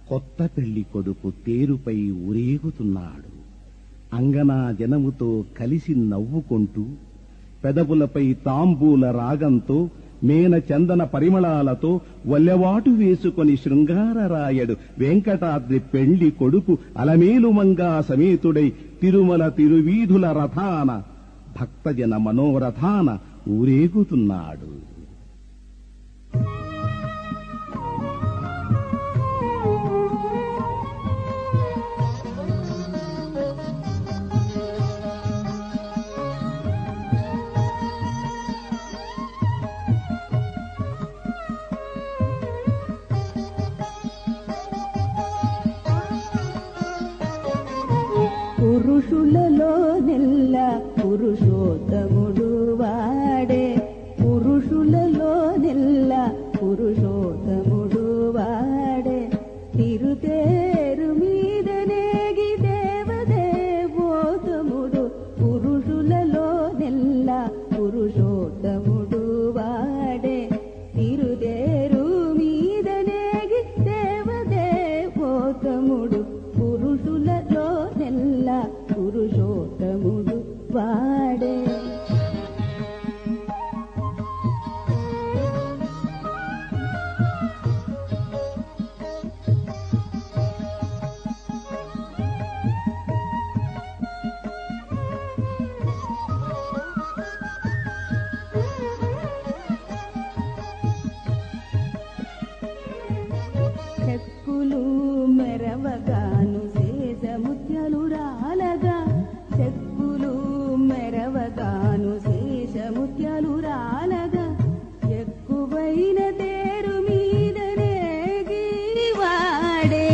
కొత్త పెళ్లి కొడుకు తేరుపై ఊరేగుతున్నాడు అంగనా జనముతో కలిసి నవ్వుకుంటూ పెదవులపై తాంబూల రాగంతో మేన చందన పరిమళాలతో వల్లెవాటు వేసుకొని శృంగారరాయడు వెంకటాద్రి పెళ్లి కొడుకు అలమేలుమంగా సమేతుడై తిరుమల తిరువీధుల రథాన భక్తజన మనోరథాన ఊరేగుతున్నాడు పురుషులలో నెల్ల పురుషోత్తముడు వాడే పురుషులలో నెల్ల పురుషోత్తముడు వాడే తిరుతేరు మీద నేగి దేవదేవోతముడు పురుషులలో నెల్ల పురుషోత్తముడు వాడే తిరుదేరు మీద నేగి దేవదేవోతముడు పురుషులలో నెల్ల పురుషోత్తముడు వాడే చెక్కులు మెరవగాను శేషముత్యాలు రాలగా చెక్కులు మెరవగాను శేషముత్యాలు రాలగా ఎక్కువైన తేరు మీద రేగి వాడే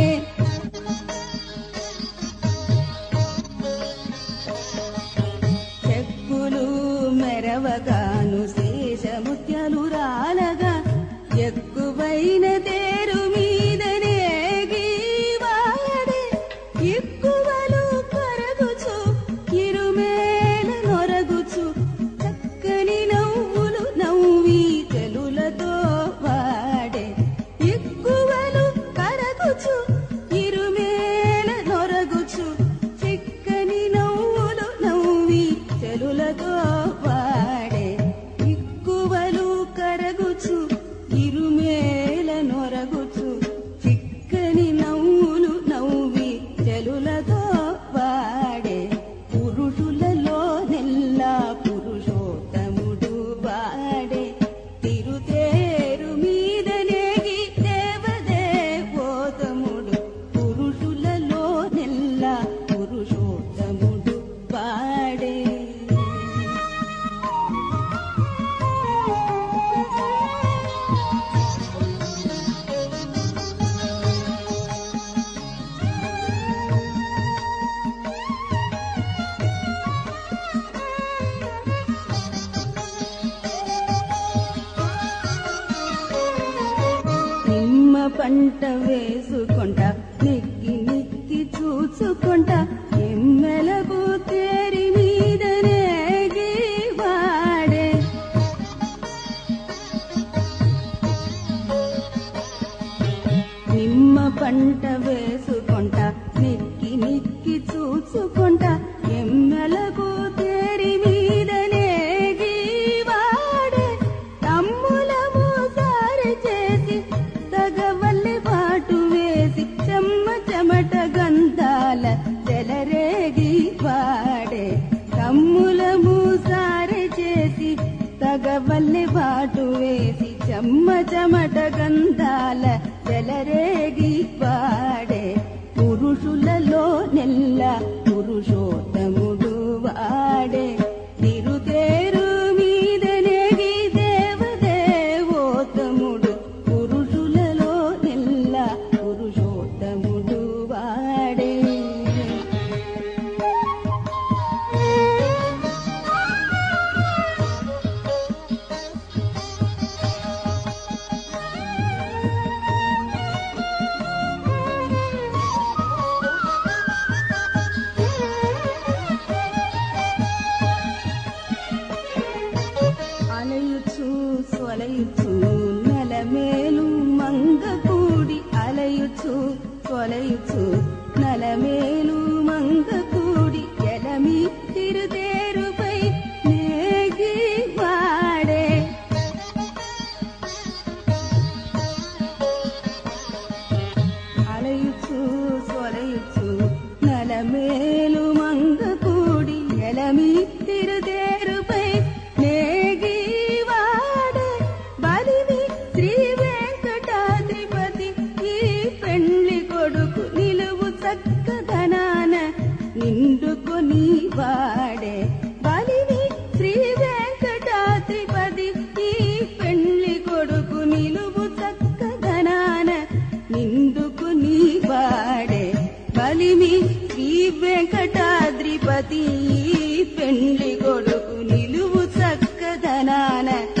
చెక్కులు మెరవగాను శేషముత్యాలు రాలగా ఎక్కువైన తేరు మీద నేగి వాడే ఎక్కువలు కరగుచు ఇరుమేల నొరగుచు చక్కని నవ్వులు నవ్వి చెలులతో వాడే ఎక్కువలు కరగుచు ఇరుమేల నొరగుచు చిక్కని నవ్వులు నవ్వి చెలులతో వాడే ఎక్కువలు కరగుచు ఇరుమేల నొరగుచు చిక్కని నవ్వులు నవ్వి చెలులతో వాడే పురుషులలో నెల్ల పురుషోత్తముడు వాడే తిరుతేరు మీద నేగి దేవదేవోతముడు పురుషులలో నెల్ల పురుషోత్తముడు వాడే నిమ్మ పంట వేసుకుంట నిక్కి నిక్కి చూసుకుంట ఎమ్మెలకు తేరి మీద నేగి వాడే నిమ్మ పంట వేసుకుంట నిక్కి నిక్కి చూసుకుంట ఎమ్మెలకు తేరి మీద నేగి వాడే తమ్ములము సారి చేసి తగవల్లి పాటు వేసి చెమ్మ చెమట గంధాల చెలరేగి వాడే తమ్ములము సారి చేసి తగవల్లి బాటు వేసి చెమ్మ చెమట గంధాల చెలరేగి వాడే పురుషులలో నెల్ల పురుషోత్తముడు వాడే తిరుతేరు మీద నేగి దేవదేవోత్తముడు పురుషులలో నెల్ల పురుషోత్తముడు వాడే సొలయుచు నలమేలు మంగ కూడి ఎలమి తిరుదేరుపై నేగి వాడే అలయుచు సొలయుచు నలమేలు మంగ కూడి ఎలమి తిరుదేరుపై నేగి వాడే బలివి శ్రీ వెంకటాద్రిపతి ఈ పెండ్లి కొడుకు నిలువు చక్కదనాన నిండుకొని వాడే బలివి శ్రీ వెంకటాద్రిపతి ఈ పెండ్లి కొడుకు నిలువు చక్కదనాన నిండుకుని వాడే బలిమి శ్రీ వెంకటాద్రిపతి ఈ పెండ్లి కొడుకు నిలువు చక్కదనాన